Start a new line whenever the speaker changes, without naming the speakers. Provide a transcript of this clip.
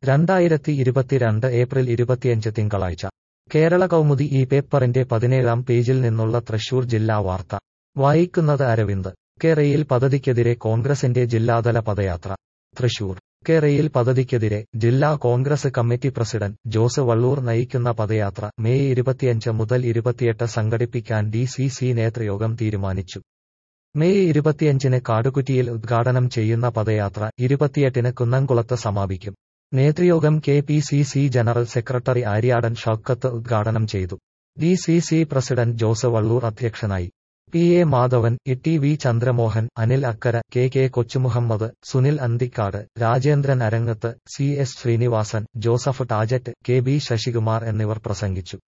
രണ്ടായിരത്തി ഇരുപത്തിരണ്ട് ഏപ്രിൽ ഇരുപത്തിയഞ്ച് തിങ്കളാഴ്ച കേരള കൗമുദി ഈ പേപ്പറിന്റെ പതിനേഴാം പേജിൽ നിന്നുള്ള തൃശൂർ ജില്ലാ വാർത്ത വായിക്കുന്നത് അരവിന്ദ് കേരയിൽ പദ്ധതിക്കെതിരെ കോൺഗ്രസിന്റെ ജില്ലാതല പദയാത്ര തൃശൂർ കേരയിൽ പദ്ധതിക്കെതിരെ ജില്ലാ കോൺഗ്രസ് കമ്മിറ്റി പ്രസിഡന്റ് ജോസ് വള്ളൂർ നയിക്കുന്ന പദയാത്ര മെയ് ഇരുപത്തിയഞ്ച് മുതൽ ഇരുപത്തിയെട്ട് സംഘടിപ്പിക്കാൻ ഡി സി സി നേതൃയോഗം തീരുമാനിച്ചു മെയ് ഇരുപത്തിയഞ്ചിന് കാടുകുറ്റിയിൽ ഉദ്ഘാടനം ചെയ്യുന്ന പദയാത്ര ഇരുപത്തിയെട്ടിന് കുന്നംകുളത്ത് സമാപിക്കും നേതൃയോഗം K P C C general secretary Aryadan Shoukath ഉദ്ഘാടനം ചെയ്തു D C C president Jose Vallur അധ്യക്ഷനായി P A Madhavan E T V Chandramohan Anil Akkara K K Kochumuhammad Sunil Anthikad Rajendran Arangath C S Srinivasan Joseph Tajet K B Sasikumar എന്നിവർ പ്രസംഗിച്ചു